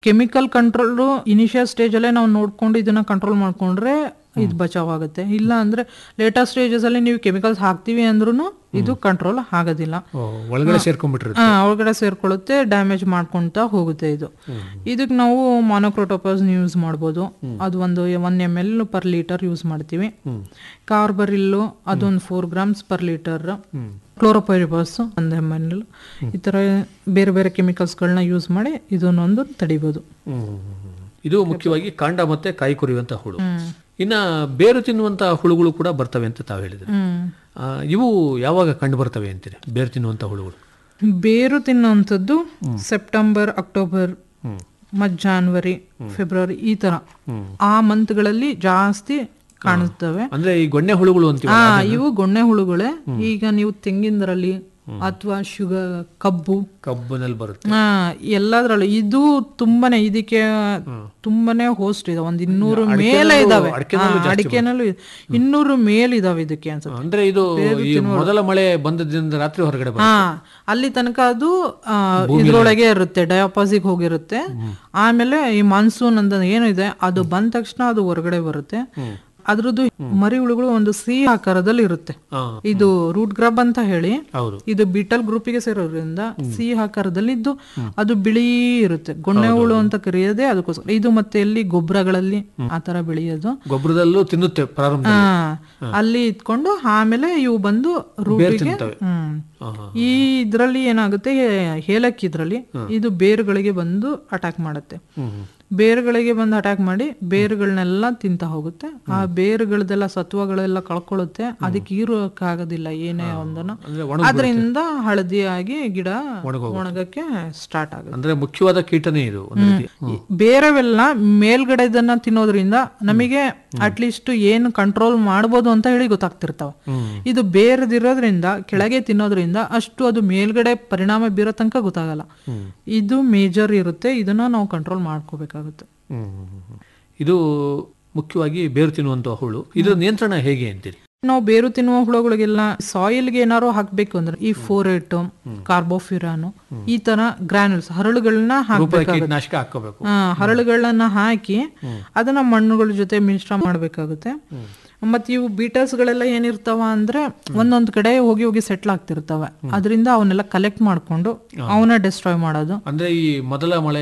Chemical control initial stage ಅಲ್ಲೇ ನಾವು ನೋಡ್ಕೊಂಡು ಇದನ್ನ ಕಂಟ್ರೋಲ್ ಮಾಡ್ಕೊಂಡ್ರೆ ಇದು ಬಚಾವ್ ಆಗುತ್ತೆ ಇಲ್ಲ ಅಂದ್ರೆ ಲೇಟರ್ ಸ್ಟೇಜಸ್ ಅಲ್ಲಿ ನೀವು ಕೆಮಿಕಲ್ಸ್ ಹಾಕ್ತಿವಿ ಅಂದ್ರೂ ಇದು ಕಂಟ್ರೋಲ್ ಆಗೋದಿಲ್ಲ ಓ, ಒಳಗಡೆ ಸೇರ್ಕೊಂಡ್ಬಿಟ್ಟಿರುತ್ತೆ ಆ, ಒಳಗಡೆ ಸೇರ್ಕೊಳ್ಳುತ್ತೆ ಡ್ಯಾಮೇಜ್ ಮಾಡ್ಕೊಂತ ಹೋಗುತ್ತೆ ಇದು ಇದಕ್ಕೆ ನಾವು ಮಾನೋಕ್ರೋಟೋಪಸ್ ಯೂಸ್ ಮಾಡ್ಬೋದು ಅದು ಒಂದು one M L per litre use ಮಾಡ್ತೀವಿ ಕಾರ್ಬರಿಲ್ಲು ಅದೊಂದು four grams per litre chlorpyrifos ಒಂದು ಎಮ್ ಎಲ್ ಈ ಥರ ಬೇರೆ ಬೇರೆ ಕೆಮಿಕಲ್ಸ್ಗಳನ್ನ ಯೂಸ್ ಮಾಡಿ ಇದನ್ನೊಂದು ತಡಿಬೋದು ಹ್ಮ್, ಹ್ಮ್, ಹ್ಮ್. ಇದು ಮುಖ್ಯವಾಗಿ ಕಾಂಡ ಮತ್ತೆ ಕಾಯಿ ಕೊರಿಯುವಂತ ಹುಳು ಇನ್ನ ಬೇರು ತಿನ್ನುವಂತ ಹುಳುಗಳು ಕೂಡ ಬರ್ತವೆ ಅಂತ ತಾವು ಹೇಳಿದ್ರಿ ಹ್ಮ್ ಆ, ಇವು ಯಾವಾಗ ಕಂಡು ಬರ್ತವೆ ಅಂತೀರಿ ಬೇರು ತಿನ್ನುವಂತ ಹುಳುಗಳು ಬೇರು ತಿನ್ನೋಂಥದ್ದು ಸೆಪ್ಟೆಂಬರ್ ಅಕ್ಟೋಬರ್ ಮತ್ತು ಜಾನ್ವರಿ ಫೆಬ್ರವರಿ ಈ ತರ ಆ ಮಂತ್ಗಳಲ್ಲಿ ಜಾಸ್ತಿ ಕಾಣಿಸ್ತವೆ ಅಂದ್ರೆ ಈ ಗೊಣ್ಣೆ ಹುಳುಗಳು ಅಂತೀವಿ ಆ ಇವು ಗೊಣ್ಣೆ ಹುಳುಗಳೇ ಈಗ ನೀವು ತೆಂಗಿನದ್ರಲ್ಲಿ ಅಥವಾ ಶುಗರ್ ಕಬ್ಬು ಕಬ್ಬಿನಲ್ಲಿ ಬರುತ್ತೆ ಆ ಎಲ್ಲದ್ರಲ್ಲೂ ಇದು ತುಂಬಾನೇ ಇದಕ್ಕೆ ತುಂಬಾನೇ ಹೋಸ್ಟ್ ಇದೆ ಒಂದ್ ಇನ್ನೂರು ಮೇಲೆ ಇದಾವೆ ಆ, ಅಡಿಕೆನಲ್ಲೂ ಇದೆ. ಇನ್ನೂರು ಮೇಲ್ ಇದಾವೆ ಇದಕ್ಕೆ ಅನ್ಸುತ್ತೆ ಅಂದ್ರೆ ಇದು ಈ ಮೊದಲ ಮಳೆ ಬಂದದಿಂದ ರಾತ್ರಿ ಹೊರಗಡೆ ಬರುತ್ತೆ ಹಾ ಅಲ್ಲಿ ತನಕ ಅದು ಆ, ಇದ್ರೊಳಗೆ ಇರುತ್ತೆ ಡಯಾಪಾಸಿಗೆ ಹೋಗಿರುತ್ತೆ ಆಮೇಲೆ ಈ ಮಾನ್ಸೂನ್ ಅಂತ ಏನು ಇದೆ ಅದು ಬಂದ ತಕ್ಷಣ ಅದು ಹೊರಗಡೆ ಬರುತ್ತೆ ಅದ್ರದ್ದು ಮರಿ ಹುಳುಗಳು ಒಂದು ಸಿ ಆಕಾರದಲ್ಲಿ ಇರುತ್ತೆ ಹಾ. ಇದು ರೂಟ್ ಗ್ರಬ್ ಅಂತ ಹೇಳಿ ಹೌದು ಇದು ಬೀಟಲ್ ಗ್ರೂಪಿಗೆ ಸೇರೋದ್ರಿಂದ ಸಿ ಆಕಾರದಲ್ಲಿ ಇದ್ದು ಅದು ಬಿಳಿ ಇರುತ್ತೆ ಗೊಣ್ಣೆ ಹುಳು ಅಂತ ಕರೆಯೋದೇ ಅದಕ್ಕೋಸ್ಕರ ಇದು ಮತ್ತೆ ಎಲ್ಲಿ ಗೊಬ್ಬರಗಳಲ್ಲಿ ಆ ತರ ಬೆಳೆಯೋದು ಗೊಬ್ಬರದಲ್ಲೂ ತಿನ್ನುತ್ತೆ ಪ್ರಾರಂಭ ಹಾ ಅಲ್ಲಿ ಇಟ್ಕೊಂಡು ಆಮೇಲೆ ಇವು ಬಂದು ರೂಟಿಗೆ ಹ್ಮ್ ಈ ಇದ್ರಲ್ಲಿ ಏನಾಗುತ್ತೆ ಏಲಕ್ಕಿ ಇದ್ರಲ್ಲಿ ಇದು ಬೇರುಗಳಿಗೆ ಬಂದು ಅಟ್ಯಾಕ್ ಮಾಡುತ್ತೆ ಬೇರುಗಳಿಗೆ ಬಂದು ಅಟ್ಯಾಕ್ ಮಾಡಿ ಬೇರುಗಳನ್ನೆಲ್ಲ ತಿಂತ ಹೋಗುತ್ತೆ ಆ ಬೇರುಗಳದೆಲ್ಲ ಸತ್ವಗಳೆಲ್ಲ ಕಳ್ಕೊಳ್ಳುತ್ತೆ ಅದಕ್ಕೆ ಹೀರೋಕ್ಕಾಗೋದಿಲ್ಲ ಏನೇ ಒಂದನ್ನು ಅಂದ್ರೆ ಅದರಿಂದ ಹಳದಿಯಾಗಿ ಗಿಡ ಒಣಗಕ್ಕೆ ಸ್ಟಾರ್ಟ್ ಆಗುತ್ತೆ ಅಂದ್ರೆ ಮುಖ್ಯವಾದ ಕೀಟನೇ ಇದು ಒಂದು ರೀತಿ ಈ ಬೇರೆವೆಲ್ಲ ಮೇಲ್ಗಡೆದನ್ನ ತಿನ್ನೋದ್ರಿಂದ ನಮಗೆ ಅಟ್ಲೀಸ್ಟ್ ಏನು ಕಂಟ್ರೋಲ್ ಮಾಡ್ಬೋದು ಅಂತ ಹೇಳಿ ಗೊತ್ತಾಗ್ತಿರ್ತಾವ ಇದು ಬೇರೆದಿರೋದ್ರಿಂದ ಕೆಳಗೆ ತಿನ್ನೋದ್ರಿಂದ ಅಷ್ಟು ಅದು ಮೇಲ್ಗಡೆ ಪರಿಣಾಮ ಬೀರೋ ತನಕ ಗೊತ್ತಾಗಲ್ಲ ಇದು ಮೇಜರ್ ಇರುತ್ತೆ ಇದನ್ನ ನಾವು ಕಂಟ್ರೋಲ್ ಮಾಡ್ಕೋಬೇಕಾಗುತ್ತೆ ಹ್ಮ್, ಹ್ಮ್, ಹ್ಮ್. ಇದು ಮುಖ್ಯವಾಗಿ ಬೇರು ತಿನ್ನುವಂತ ಹುಳು ಇದರ ನಿಯಂತ್ರಣ ಹೇಗೆ ಅಂತೀರಿ ನಾವು ಬೇರು ತಿನ್ನುವ ಹುಳುಗಳಿಗೆಲ್ಲ ಸಾಯಿಲ್ಗೆ ಏನಾರು ಹಾಕ್ಬೇಕು ಅಂದ್ರೆ ಈ ಫೋರೇಟ್ ಕಾರ್ಬೋಫಿರಾನು ಈ ತರ ಗ್ರಾನ್ಯುಲ್ಸ್ ಹರಳುಗಳನ್ನ ಹಾಕ್ಬೇಕಾಗುತ್ತೆ ಕೀಟನಾಶಕ ಹಾಕೋಬೇಕು ಆ, ಹರಳುಗಳನ್ನ ಹಾಕಿ ಅದನ್ನ ಮಣ್ಣುಗಳ ಜೊತೆ ಮಿಶ್ರ ಮಾಡ್ಬೇಕಾಗುತ್ತೆ ಮತ್ತೆ ಇವು ಬೀಟರ್ಸ್ ಗಳೆಲ್ಲ ಏನಿರ್ತಾವ ಅಂದ್ರೆ ಒಂದೊಂದ್ ಕಡೆ ಹೋಗಿ ಹೋಗಿ ಸೆಟ್ಲ್ ಆಗ್ತಿರ್ತಾವೆ ಅದರಿಂದ ಅವನ್ನೆಲ್ಲ ಕಲೆಕ್ಟ್ ಮಾಡ್ಕೊಂಡು ಅವನ್ನ ಡಿಸ್ಟ್ರಾಯ್ ಮಾಡೋದು ಅಂದ್ರೆ ಈ ಮೊದಲ ಮಳೆ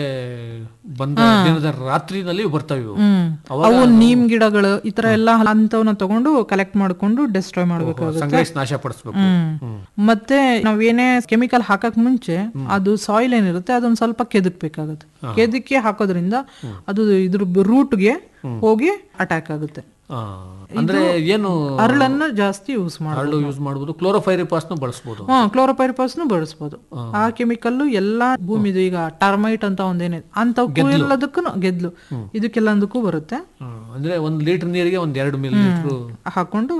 ಬಂದ ದಿನದ ರಾತ್ರಿನಲ್ಲಿ ಬರ್ತವೆ ಇವು ಹ್ಮ್ ಅವು ನೀಮ್ ಗಿಡಗಳು ಈ ತರ ಎಲ್ಲ ಅಂತವನ್ನ ತಗೊಂಡು ಕಲೆಕ್ಟ್ ಮಾಡ್ಕೊಂಡು ಡಿಸ್ಟ್ರಾಯ್ ಮಾಡ್ಬೇಕಾಗುತ್ತೆ ಸಂಗ್ರಹಿಸಿ ನಾಶ ಪಡಿಸ್ಬೇಕು ಹ್ಮ್ ಮತ್ತೆ ನಾವೇನೇ ಕೆಮಿಕಲ್ ಹಾಕಕ್ ಮುಂಚೆ ಅದು ಸಾಯಿಲ್ ಏನಿರುತ್ತೆ ಅದೊಂದ್ ಸ್ವಲ್ಪ ಕೆದಕ್ಬೇಕಾಗುತ್ತೆ ಕೆದಕ್ಕೆ ಹಾಕೋದ್ರಿಂದ ಅದು ಇದ್ರ ರೂಟ್ಗೆ ಹೋಗಿ ಅಟ್ಯಾಕ್ ಆಗುತ್ತೆ ಆ, ಅಂದ್ರೆ ಏನು ಅರಳನ್ನ ಜಾಸ್ತಿ ಯೂಸ್ ಮಾಡಿ ಹರಳು ಯೂಸ್ ಮಾಡಬಹುದು ಕ್ಲೋರೋಫೈರಿಪಾಸ್ನು ಬಳಸಬಹುದು ಹಾ ಕ್ಲೋರೋಪೈರಿಪಾಸ್ನು ಬಳಸ್ಬೋದು ಆ ಕೆಮಿಕಲ್ ಎಲ್ಲಾ ಭೂಮಿದು ಈಗ ಟರ್ಮೈಟ್ ಅಂತ ಒಂದೇನಿದೆ ಅಂತವಕ್ಕೂ ಎಲ್ಲದಕ್ಕೂ ಗೆದ್ಲು ಇದಕ್ಕೆಲ್ಲದಕ್ಕೂ ಬರುತ್ತೆ ಅಂದ್ರೆ ಒಂದ್ ಲೀಟರ್ ನೀರಿಗೆ ಒಂದ್ ಎರಡು ಮಿಲಿ ಲೀಟರ್ ಹಾಕೊಂಡು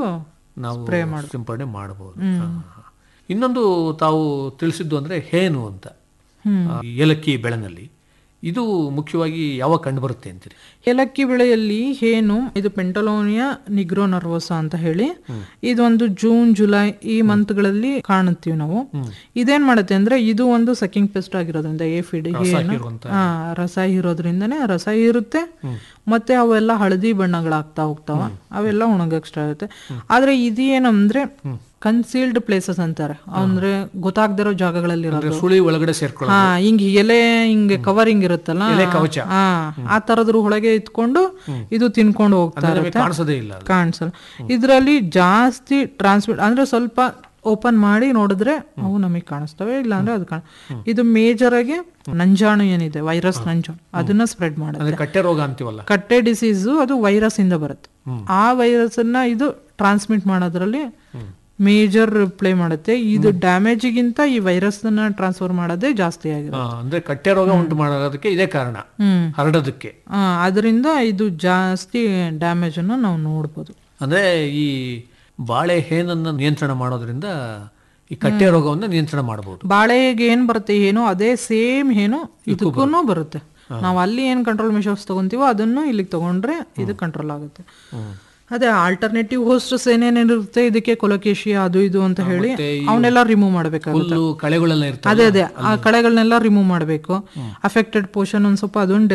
ನಾವು ಸಿಂಪಡಣೆ ಮಾಡಬಹುದು ಇನ್ನೊಂದು ತಾವು ತಿಳಿಸಿದ್ದು ಅಂದ್ರೆ ಹೇನು ಅಂತ ಆ, ಏಲಕ್ಕಿ ಬೆಳೆನಲ್ಲಿ ಇದು ಮುಖ್ಯವಾಗಿ ಯಾವಾಗ ಕಂಡು ಬರುತ್ತೆ ಅಂತೀರಿ ಏಲಕ್ಕಿ ಬೆಳೆಯಲ್ಲಿ ಏನು ಇದು ಪೆಂಟಲೋನಿಯಾ ನಿಗ್ರೋ ನರ್ವೋಸ ಅಂತ ಹೇಳಿ ಇದೊಂದು ಜೂನ್ ಜುಲೈ ಈ ಮಂತ್ಗಳಲ್ಲಿ ಕಾಣುತ್ತೀವಿ ನಾವು ಇದೇನ್ ಮಾಡುತ್ತೆ ಅಂದ್ರೆ ಇದು ಒಂದು ಸಕಿಂಗ್ ಪೆಸ್ಟ್ ಆಗಿರೋದ್ರಿಂದ ಏಫಿಡ್ ಏನು ಹಾ ರಸ ಇರೋದ್ರಿಂದನೇ ರಸ ಇರುತ್ತೆ ಮತ್ತೆ ಅವೆಲ್ಲ ಹಳದಿ ಬಣ್ಣಗಳಾಗ್ತಾ ಹೋಗ್ತಾವ ಅವೆಲ್ಲ ಒಣಗಕ್ ಸ್ಟಾರ್ಟ್ ಆಗುತ್ತೆ ಆದ್ರೆ ಇದು ಏನಂದ್ರೆ ಕನ್ಸೀಲ್ಡ್ ಪ್ಲೇಸಸ್ ಅಂತಾರೆ ಅಂದ್ರೆ ಗೊತ್ತಾಗ್ದಿರೋ ಜಾಗಗಳಲ್ಲಿ ಅಂದ್ರೆ ಸುಳಿ ಒಳಗಡೆ ಸೇರ್ಕೊಳ್ಳೋ ಹಾ ಹಿಂಗ್ ಎಲೆ ಹಿಂಗೆ ಕವರಿಂಗ್ ಇರುತ್ತಲ್ಲ ಎಲೆ ಕವಚ. ಹಾ ಆ ತರದ್ರ ಒಳಗೆ ಇತ್ಕೊಂಡು ಇದು ತಿನ್ಕೊಂಡು ಹೋಗ್ತಾ ನಮಗೆ ಇರುತ್ತೆ ಕಾಣಿಸೋದೇ ಇಲ್ಲ ಅದು. ಕಾಣಿಸಲ್ಲ ಇದ್ರಲ್ಲಿ ಜಾಸ್ತಿ ಟ್ರಾನ್ಸ್ಮಿಟ್ ಅಂದ್ರೆ ಸ್ವಲ್ಪ ಓಪನ್ ಮಾಡಿ ನೋಡಿದ್ರೆ ಅವು ನಮಗೆ ಕಾಣಿಸ್ತವೆ ಇಲ್ಲ ಅಂದ್ರೆ ಅದು ಕಾಣ ಇದು ಮೇಜರ್ ಆಗಿ ನಂಜಾಣು ಏನಿದೆ ವೈರಸ್ ನಂಜಾಣು ಅದನ್ನ ಸ್ಪ್ರೆಡ್ ಮಾಡುತ್ತೆ ಅಂದ್ರೆ ಕಟ್ಟೆ ರೋಗ ಅಂತೀವಲ್ಲ ಕಟ್ಟೆ ಡಿಸೀಸು ಅದು ವೈರಸ್ ಇಂದ ಬರುತ್ತೆ ಆ ವೈರಸ್ ಅನ್ನ ಇದು ಟ್ರಾನ್ಸ್ಮಿಟ್ ಮಾಡೋದ್ರಲ್ಲಿ ಮೇಜರ್ ಪ್ಲೇ ಮಾಡುತ್ತೆ ಇದು ಡ್ಯಾಮೇಜಿಗಿಂತ ಈ ವೈರಸ್ ಅನ್ನ ಟ್ರಾನ್ಸ್ಫರ್ ಮಾಡೋದೇ ಜಾಸ್ತಿ ಆಗಿದೆ ಆ, ಅಂದ್ರೆ ಕಟ್ಟೆ ರೋಗ ಉಂಟು ಮಾಡೋದಕ್ಕೆ ಇದೇ ಕಾರಣ ಹ್ಮ್ ಹರಡೋದಕ್ಕೆ ಆ, ಅದರಿಂದ ಇದು ಜಾಸ್ತಿ ಡ್ಯಾಮೇಜ್ ಅನ್ನ ನಾವು ನೋಡ್ಬೋದು ಅಂದ್ರೆ ಈ ಬಾಳೆ ಹೇನನ್ನ ನಿಯಂತ್ರಣ ಮಾಡೋದ್ರಿಂದ ಈ ಕಟ್ಟೆ ರೋಗವನ್ನ ನಿಯಂತ್ರಣ ಮಾಡಬಹುದು ಬಾಳೆಗೆ ಏನ್ ಬರುತ್ತೆ ಏನೋ ಅದೇ ಸೇಮ್ ಏನೋ ಇದಕ್ಕೂ ಬರುತ್ತೆ ನಾವು ಅಲ್ಲಿ ಏನ್ ಕಂಟ್ರೋಲ್ ಮೆಷರ್ಸ್ ತಗೊಂತೀವೋ ಅದನ್ನು ಇಲ್ಲಿಗೆ ತಗೊಂಡ್ರೆ ಇದು ಕಂಟ್ರೋಲ್ ಆಗುತ್ತೆ ಅದೇ ಆಲ್ಟರ್ನೇಟಿವ್ ಹೋಸ್ಟಸ್ ಏನೇನಿರುತ್ತೆ ಇದಕ್ಕೆ ಕೊಲೊಕೇಶಿಯಾ ಅದು ಇದು ಅಂತ ಹೇಳಿ ಅವನ್ನೆಲ್ಲ ರಿಮೂವ್ ಮಾಡ್ಬೇಕಾಗುತ್ತೆ ಹುಲ್ಲು ಕಳೆಗಳೆಲ್ಲ ಇರ್ತವೆ ಅದೇ ಅದೇ ಆ ಕಳೆಗಳನ್ನೆಲ್ಲ ರಿಮೂವ್ ಮಾಡಬೇಕು ಅಫೆಕ್ಟೆಡ್ ಪೋರ್ಷನ್ ಒಂದ್ ಸ್ವಲ್ಪ ಅದನ್ನ